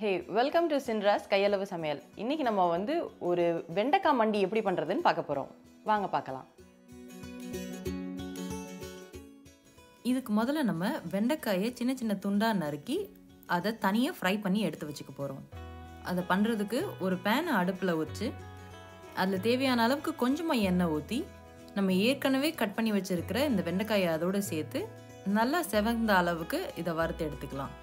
hey welcome to Chinras கையளவு சமையல் இன்னைக்கு நம்ம வந்து ஒரு வெண்டைக்காய் மண்டி எப்படி பண்ணுறதுன்னு பார்க்க போகிறோம் வாங்க பார்க்கலாம் இதுக்கு முதல்ல நம்ம வெண்டைக்காயை சின்ன சின்ன துண்டாக நறுக்கி அதை தனியாக ஃப்ரை பண்ணி எடுத்து வச்சுக்க போகிறோம் அதை பண்ணுறதுக்கு ஒரு பேனை அடுப்பில் வச்சு அதில் தேவையான அளவுக்கு கொஞ்சமாக எண்ணெய் ஊற்றி நம்ம ஏற்கனவே கட் பண்ணி வச்சுருக்கிற இந்த வெண்டைக்காயை அதோடு சேர்த்து நல்லா செவந்த அளவுக்கு இதை வறுத்து எடுத்துக்கலாம்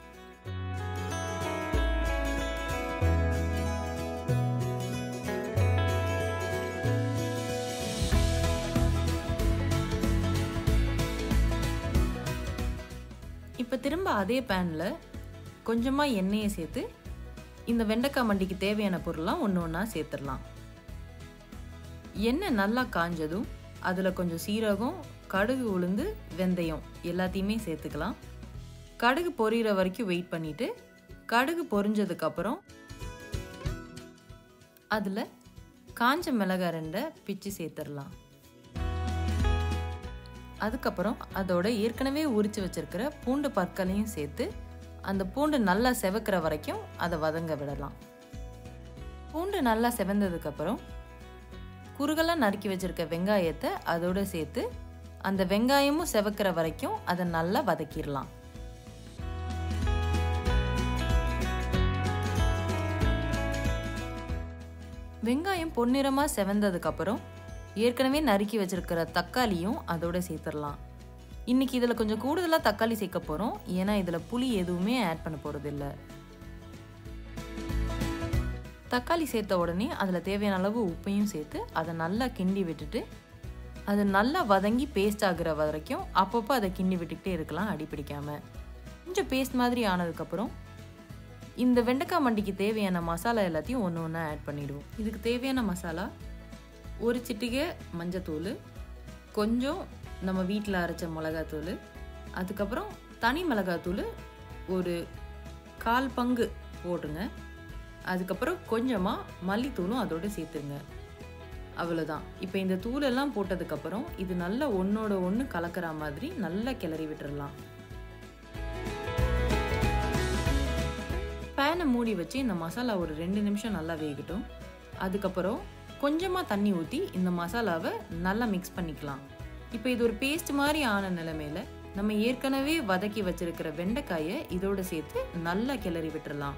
இப்போ திரும்ப அதே பேனில் கொஞ்சமாக எண்ணெயை சேர்த்து இந்த வெண்டைக்காய் மண்டிக்கு தேவையான பொருள்லாம் ஒன்று ஒன்றா சேர்த்துடலாம் எண்ணெய் நல்லா காஞ்சதும் அதில் கொஞ்சம் சீரகம் கடுகு உளுந்து வெந்தயம் எல்லாத்தையுமே சேர்த்துக்கலாம் கடுகு பொரியிற வரைக்கும் வெயிட் பண்ணிவிட்டு கடுகு பொரிஞ்சதுக்கப்புறம் அதில் காஞ்ச மிளகாய் ரெண்டை பிச்சு சேர்த்துடலாம் அதுக்கப்புறம் அதோட ஏற்கனவே உரிச்சு வச்சிருக்கிற பூண்டு பற்களையும் சேர்த்து அந்த பூண்டு நல்லா செவக்கிற வரைக்கும் அதை வதங்க விடலாம் பூண்டு நல்லா செவந்ததுக்கப்புறம் குறுகலாக நறுக்கி வச்சிருக்க வெங்காயத்தை அதோட சேர்த்து அந்த வெங்காயமும் செவக்கிற வரைக்கும் அதை நல்லா வதக்கிடலாம் வெங்காயம் பொன்னிறமாக செவந்ததுக்கப்புறம் ஏற்கனவே நறுக்கி வச்சிருக்கிற தக்காளியும் அதோட சேர்த்துடலாம் இன்னைக்கு இதில் கொஞ்சம் கூடுதலாக தக்காளி சேர்க்க போகிறோம் ஏன்னா இதில் புளி எதுவுமே ஆட் பண்ண போகிறதில்ல தக்காளி சேர்த்த உடனே அதில் தேவையான அளவு உப்பையும் சேர்த்து அதை நல்லா கிண்டி விட்டுட்டு அது நல்லா வதங்கி பேஸ்ட் ஆகுற வரைக்கும் அப்பப்போ அதை கிண்டி விட்டுக்கிட்டே இருக்கலாம் அடி பிடிக்காம கொஞ்சம் பேஸ்ட் மாதிரி ஆனதுக்கப்புறம் இந்த வெண்டைக்காய் மண்டிக்கு தேவையான மசாலா எல்லாத்தையும் ஒன்று ஒன்றா ஆட் பண்ணிவிடுவோம் இதுக்கு தேவையான மசாலா ஒரு சிட்டிகை மஞ்சத்தூள் கொஞ்சம் நம்ம வீட்டில் அரைச்ச மிளகாத்தூள் அதுக்கப்புறம் தனி மிளகாத்தூள் ஒரு கால் பங்கு போட்டுங்க அதுக்கப்புறம் கொஞ்சமாக மல்லித்தூளும் அதோடு சேர்த்துருங்க அவ்வளோதான் இப்போ இந்த தூளெல்லாம் போட்டதுக்கப்புறம் இது நல்லா ஒன்றோட ஒன்று கலக்கிற மாதிரி நல்லா கிளறி விட்டுறலாம் பேனை மூடி வச்சு இந்த மசாலா ஒரு ரெண்டு நிமிஷம் நல்லா வேகட்டும் அதுக்கப்புறம் கொஞ்சமாக தண்ணி ஊற்றி இந்த மசாலாவை நல்லா மிக்ஸ் பண்ணிக்கலாம் இப்போ இது ஒரு பேஸ்ட் மாதிரி ஆன நிலைமையில நம்ம ஏற்கனவே வதக்கி வச்சிருக்கிற வெண்டைக்காயை இதோட சேர்த்து நல்லா கிளறி விட்டுறலாம்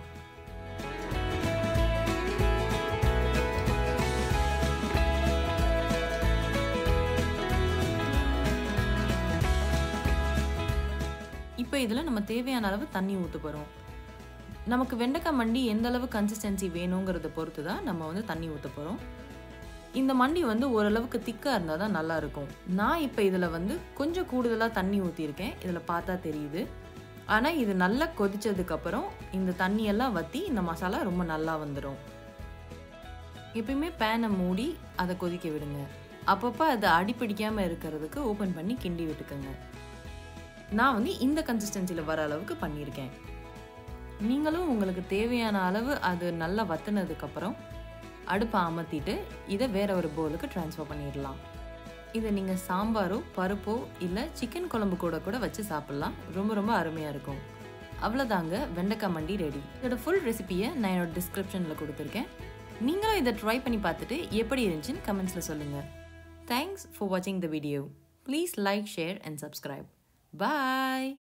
இப்போ இதில் நம்ம தேவையான அளவு தண்ணி ஊற்ற போகிறோம் நமக்கு வெண்டைக்காய் மண்டி எந்த அளவு கன்சிஸ்டன்சி வேணுங்கிறத பொறுத்து தான் நம்ம வந்து தண்ணி ஊற்ற போகிறோம் இந்த மண்டி வந்து ஓரளவுக்கு திக்காக இருந்தால் தான் நல்லா இருக்கும் நான் இப்போ இதில் வந்து கொஞ்சம் கூடுதலாக தண்ணி ஊற்றிருக்கேன் இதில் பார்த்தா தெரியுது ஆனால் இது நல்லா கொதிச்சதுக்கப்புறம் இந்த தண்ணியெல்லாம் வற்றி இந்த மசாலா ரொம்ப நல்லா வந்துடும் எப்பயுமே பேனை மூடி அதை கொதிக்க விடுங்க அப்பப்போ அதை அடிப்பிடிக்காமல் இருக்கிறதுக்கு ஓப்பன் பண்ணி கிண்டி விட்டுக்கோங்க நான் வந்து இந்த கன்சிஸ்டன்சியில் வர அளவுக்கு பண்ணியிருக்கேன் நீங்களும் உங்களுக்கு தேவையான அளவு அது நல்லா வத்துனதுக்கப்புறம் அடுப்பை அமர்த்திட்டு இதை வேற ஒரு பவுலுக்கு ட்ரான்ஸ்ஃபர் பண்ணிடலாம் இதை நீங்கள் சாம்பாரோ பருப்போ இல்லை சிக்கன் குழம்பு கூட கூட வச்சு சாப்பிட்லாம் ரொம்ப ரொம்ப அருமையாக இருக்கும் அவ்வளோதாங்க வெண்டைக்காய் மண்டி ரெடி இதோட ஃபுல் ரெசிபியை நான் என்னோட டிஸ்கிரிப்ஷனில் கொடுத்துருக்கேன் நீங்களும் இதை ட்ரை பண்ணி பார்த்துட்டு எப்படி இருந்துச்சுன்னு கமெண்ட்ஸில் சொல்லுங்கள் தேங்க்ஸ் ஃபார் வாட்சிங் the video please like share and subscribe bye